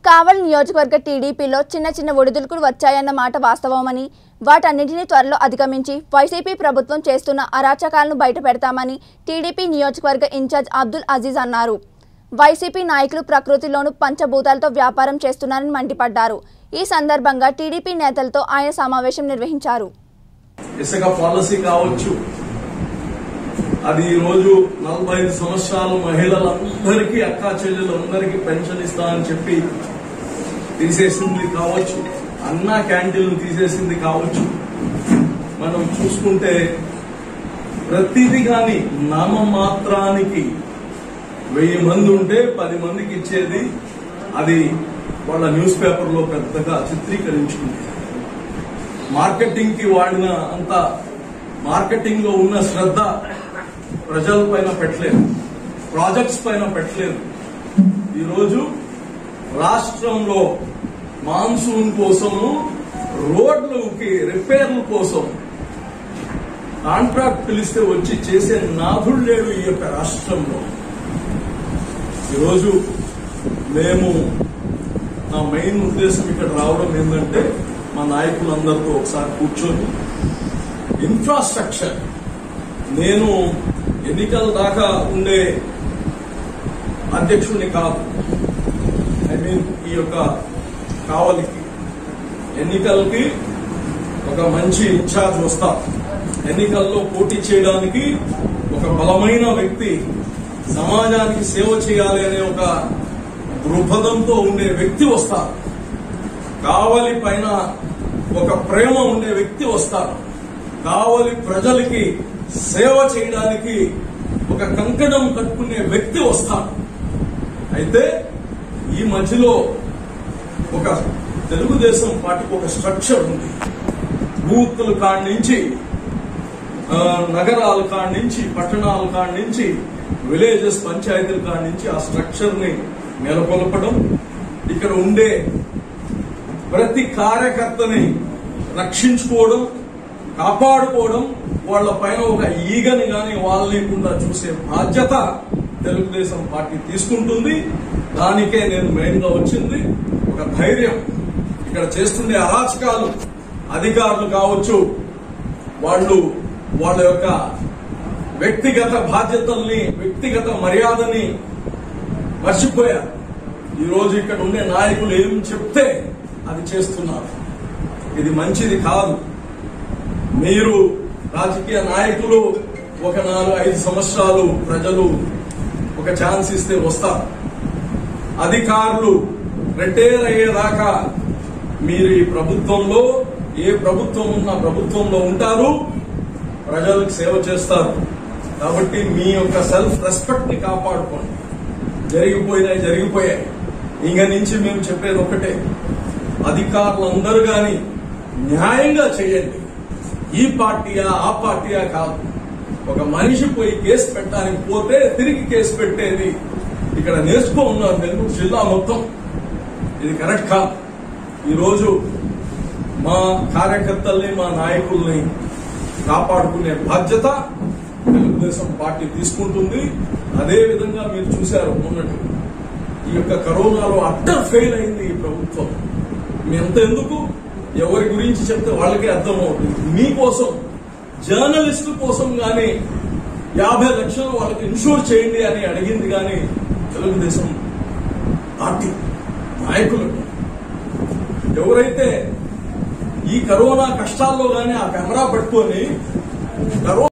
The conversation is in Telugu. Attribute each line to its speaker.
Speaker 1: కావలి నియోజకవర్గ టీడీపీలో చిన్న చిన్న ఒడిదుడుకులు వచ్చాయన్న మాట వాస్తవమని వాటన్నింటినీ త్వరలో అధిగమించి వైసీపీ ప్రభుత్వం చేస్తున్న అరాచకాలను బయటపెడతామని టీడీపీ నియోజకవర్గ ఇన్ఛార్జ్ అబ్దుల్ అజీజ్ అన్నారు వైసీపీ నాయకులు ప్రకృతిలోను పంచభూతాలతో వ్యాపారం చేస్తున్నారని మండిపడ్డారు ఈ సందర్భంగా టీడీపీ నేతలతో ఆయన సమావేశం నిర్వహించారు
Speaker 2: ఇసుక పాలసీ కావచ్చు అది ఈ రోజు నలభై ఐదు సంవత్సరాల మహిళలందరికీ అక్కా చెల్లెలందరికీ పెన్షన్ ఇస్తామని చెప్పి తీసేసింది కావచ్చు అన్నా క్యాంటీన్లు తీసేసింది కావచ్చు మనం చూసుకుంటే ప్రతిదీ కానీ నామమాత్రానికి వెయ్యి మంది ఉంటే పది మందికి ఇచ్చేది అది వాళ్ళ న్యూస్ పేపర్లో పెద్దగా చిత్రీకరించుకుంది మార్కెటింగ్ కి వాడిన అంత మార్కెటింగ్ లో ఉన్న శ్రద్ధ ప్రజల పైన పెట్టలేదు ప్రాజెక్ట్స్ పైన పెట్టలేదు ఈరోజు రాష్ట్రంలో మాన్సూన్ కోసము రోడ్లకి రిపేర్ల కోసం కాంట్రాక్ట్ పిలిస్తే వచ్చి చేసే నాథుడు లేడు ఈ యొక్క రాష్ట్రంలో ఈరోజు మేము నా మెయిన్ ఉద్దేశం ఇక్కడ రావడం ఏంటంటే మా నాయకులందరితో ఒకసారి కూర్చొని ఇన్ఫ్రాస్ట్రక్చర్ నేను ఎన్నికల దాకా ఉండే అధ్యక్షుడిని కాదు ఐ మీన్ ఈ యొక్క కావలికి ఎన్నికలకి ఒక మంచి ఇన్ఛార్జ్ వస్తా ఎన్నికల్లో పోటీ చేయడానికి ఒక బలమైన వ్యక్తి సమాజానికి సేవ చేయాలి అనే ఒక దృక్పథంతో ఉండే వ్యక్తి వస్తారు కావలి పైన ఒక ప్రేమ ఉండే వ్యక్తి వస్తారు కావలి ప్రజలకి సేవ చేయడానికి ఒక కంకణం కట్టుకునే వ్యక్తి వస్తారు అయితే ఈ మధ్యలో ఒక తెలుగుదేశం పార్టీకి ఒక స్ట్రక్చర్ ఉంది బూత్ల కాడి నుంచి ఆ, నగరాల కాడి నుంచి పట్టణాల కాడి నుంచి విలేజెస్ పంచాయతీల కాడి నుంచి ఆ స్ట్రక్చర్ ని నెలకొల్పడం ఇక్కడ ఉండే ప్రతి కార్యకర్తని రక్షించుకోవడం కాపాడుకోవడం వాళ్ళ పైన ఒక ఈగని గాని వాళ్ళు లేకుండా చూసే బాధ్యత తెలుగుదేశం పార్టీ తీసుకుంటుంది దానికే నేను మెయిన్ గా వచ్చింది ఒక ధైర్యం ఇక్కడ చేస్తుండే అరాచకాలు అధికారులు కావచ్చు వాళ్ళు వాళ్ళ యొక్క వ్యక్తిగత బాధ్యతల్ని వ్యక్తిగత మర్యాదని మర్చిపోయారు ఈ రోజు ఇక్కడ ఉండే నాయకులు ఏం చెప్తే అది చేస్తున్నారు ఇది మంచిది కాదు మీరు రాజకీయ నాయకులు ఒక నాలుగు ఐదు సంవత్సరాలు ప్రజలు ఒక ఛాన్స్ ఇస్తే వస్తారు అధికారులు రిటైర్ అయ్యేదాకా మీరు ఈ ప్రభుత్వంలో ఏ ప్రభుత్వం ఉన్న ప్రభుత్వంలో ఉంటారు ప్రజలకు సేవ చేస్తారు కాబట్టి మీ యొక్క సెల్ఫ్ రెస్పెక్ట్ ని కాపాడుకోండి జరిగిపోయినాయి జరిగిపోయాయి ఇంక నుంచి మేము చెప్పేది ఒకటే అధికారులందరూ గాని న్యాయంగా చేయండి ఈ పార్టీయా ఆ పార్టీయా కాదు ఒక మనిషి పోయి కేసు పెట్టడానికి పోతే తిరిగి కేసు పెట్టేది ఇక్కడ నేర్చుకో ఉన్నారు నెల్లూరు జిల్లా మొత్తం ఇది కరెక్ట్ కాదు ఈరోజు మా కార్యకర్తల్ని మా నాయకుల్ని కాపాడుకునే బాధ్యత తెలుగుదేశం పార్టీ తీసుకుంటుంది అదే విధంగా మీరు చూశారు మొన్నటి ఈ యొక్క కరోనాలో అట్టర్ ఫెయిల్ అయింది ఈ ప్రభుత్వం మీ ఎంత ఎందుకు ఎవరి గురించి చెప్తే వాళ్ళకే అర్థమవుతుంది మీకోసం జర్నలిస్టుల కోసం గాని యాభై లక్షలు వాళ్ళకి ఇన్షూర్ చేయండి అని అడిగింది కానీ తెలుగుదేశం పార్టీ నాయకులు ఎవరైతే ఈ కరోనా కష్టాల్లో గాని ఆ కెమెరా పట్టుకొని కరోనా